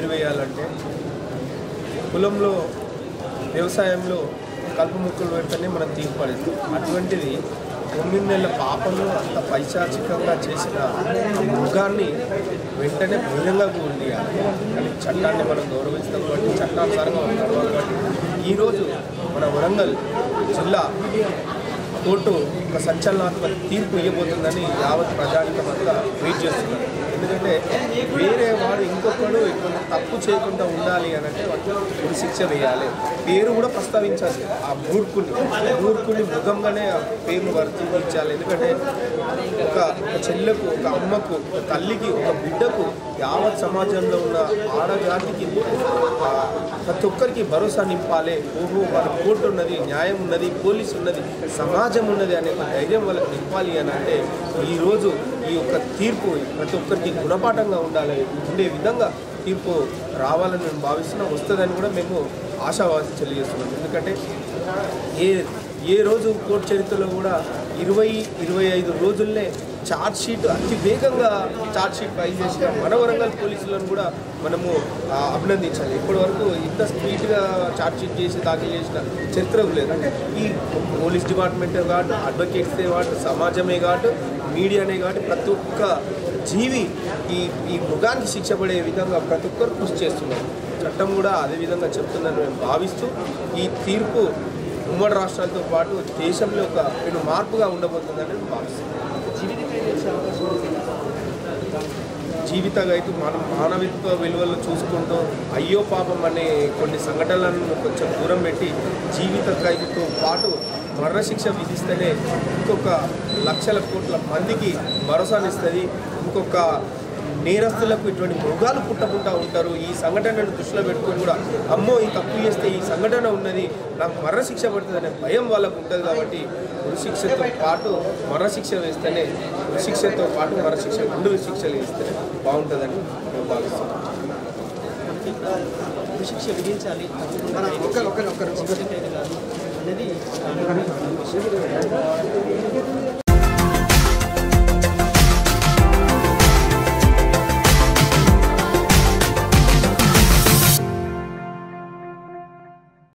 ఏరివేయాలంటే కులంలో వ్యవసాయంలో కలుపు ముక్కలు పెడితేనే మనం తీర్పడేది అటువంటిది తొమ్మిది నెలల పాపను అంత పైశాచికంగా చేసిన ఆ మృగాన్ని వెంటనే బహిరంగ గురియాలి కానీ చట్టాన్ని మనం గౌరవిస్తాం కాబట్టి చట్టానుసారంగా మనం నడవాలి కాబట్టి ఈరోజు మన వరంగల్ జిల్లా కోర్టు ఒక సంచలనాత్మక తీర్పు ఇవ్వబోతుందని యావత్ ప్రజానికం అంతా వెయిట్ చేస్తున్నారు ఎందుకంటే వేరే వాడు ఇంకొకడు ఇటువంటి తప్పు చేయకుండా ఉండాలి అని అంటే వాటికి ఉరి శిక్ష వేయాలి పేరు కూడా ప్రస్తావించాలి ఆ మూర్ఖుని మూర్ఖుని మృగంగానే ఆ పేరును వర్తించాలి ఎందుకంటే ఒక ఒక చెల్లెకు ఒక అమ్మకు ఒక తల్లికి ఒక బిడ్డకు యావత్ సమాజంలో ఉన్న ఆడజాతికి ఆ, ప్రతి ఒక్కరికి భరోసా నింపాలి ఓహో వాళ్ళ కోర్టు ఉన్నది న్యాయం ఉన్నది పోలీసు ఉన్నది సమాజం ఉన్నది అనే ఒక ధైర్యం వాళ్ళకి నింపాలి అని అంటే ఈరోజు ఈ యొక్క తీర్పు ప్రతి ఒక్కరికి గుణపాఠంగా ఉండాలి ఉండే విధంగా తీర్పు రావాలని మేము భావిస్తున్నాం వస్తుందని కూడా మేము ఆశావాసి తెలియజేస్తున్నాం ఎందుకంటే ఏ ఏ రోజు కోర్టు చరిత్రలో కూడా ఇరవై ఇరవై ఐదు రోజుల్నే ఛార్జ్ షీట్ అతి వేగంగా ఛార్జ్ షీట్ ఫైల్ చేసిన మన వరంగల్ పోలీసులను కూడా మనము ఆ, అభినందించాలి ఇప్పటి వరకు ఇంత స్పీడ్గా ఛార్జ్ షీట్ చేసి దాఖలు చేసిన చరిత్ర లేదు అంటే ఈ పోలీస్ డిపార్ట్మెంటే కాదు అడ్వకేట్సే కాదు సమాజమే కాదు మీడియానే కాబట్టి ప్రతి ఒక్క జీవి ఈ ఈ మృగానికి శిక్ష పడే విధంగా ప్రతి ఒక్కరు కృషి చేస్తున్నారు చట్టం కూడా అదే విధంగా చెప్తుందని మేము భావిస్తూ ఈ తీర్పు ఉమ్మడి రాష్ట్రాలతో పాటు దేశంలో ఒక పెను మార్పుగా ఉండబోతుందని మేము భావిస్తున్నాం జీవిత గైతు మన మానవిత్వ విలువలు చూసుకుంటూ అయ్యో పాపం అనే కొన్ని సంఘటనలను కొంచెం దూరం పెట్టి జీవిత ఖైదుతో పాటు మరణశిక్ష విధిస్తేనే ఇంకొక లక్షల కోట్ల మందికి భరోసానిస్తుంది ఇంకొక నేరస్తులకు ఇటువంటి మృగాలు పుట్టకుండా ఉంటారు ఈ సంఘటనను దృష్టిలో పెట్టుకొని కూడా అమ్మో ఈ తప్పు చేస్తే ఈ సంఘటన ఉన్నది నాకు మరణశిక్ష పడుతుంది అనే భయం వాళ్ళకు ఉంటుంది కాబట్టి ఉరిశిక్షతో పాటు మరణశిక్ష వేస్తేనే ఉరిశిక్షతో పాటు మరణశిక్ష రెండు శిక్షలు వేస్తేనే బాగుంటుందని మేము భావిస్తున్నాం శిక్ష విధించాలి తప్పకుండా ఒక్క- ఒక్క- ఒక్క- ఒక్క- జీవిత ఖైదు కాదు అనేది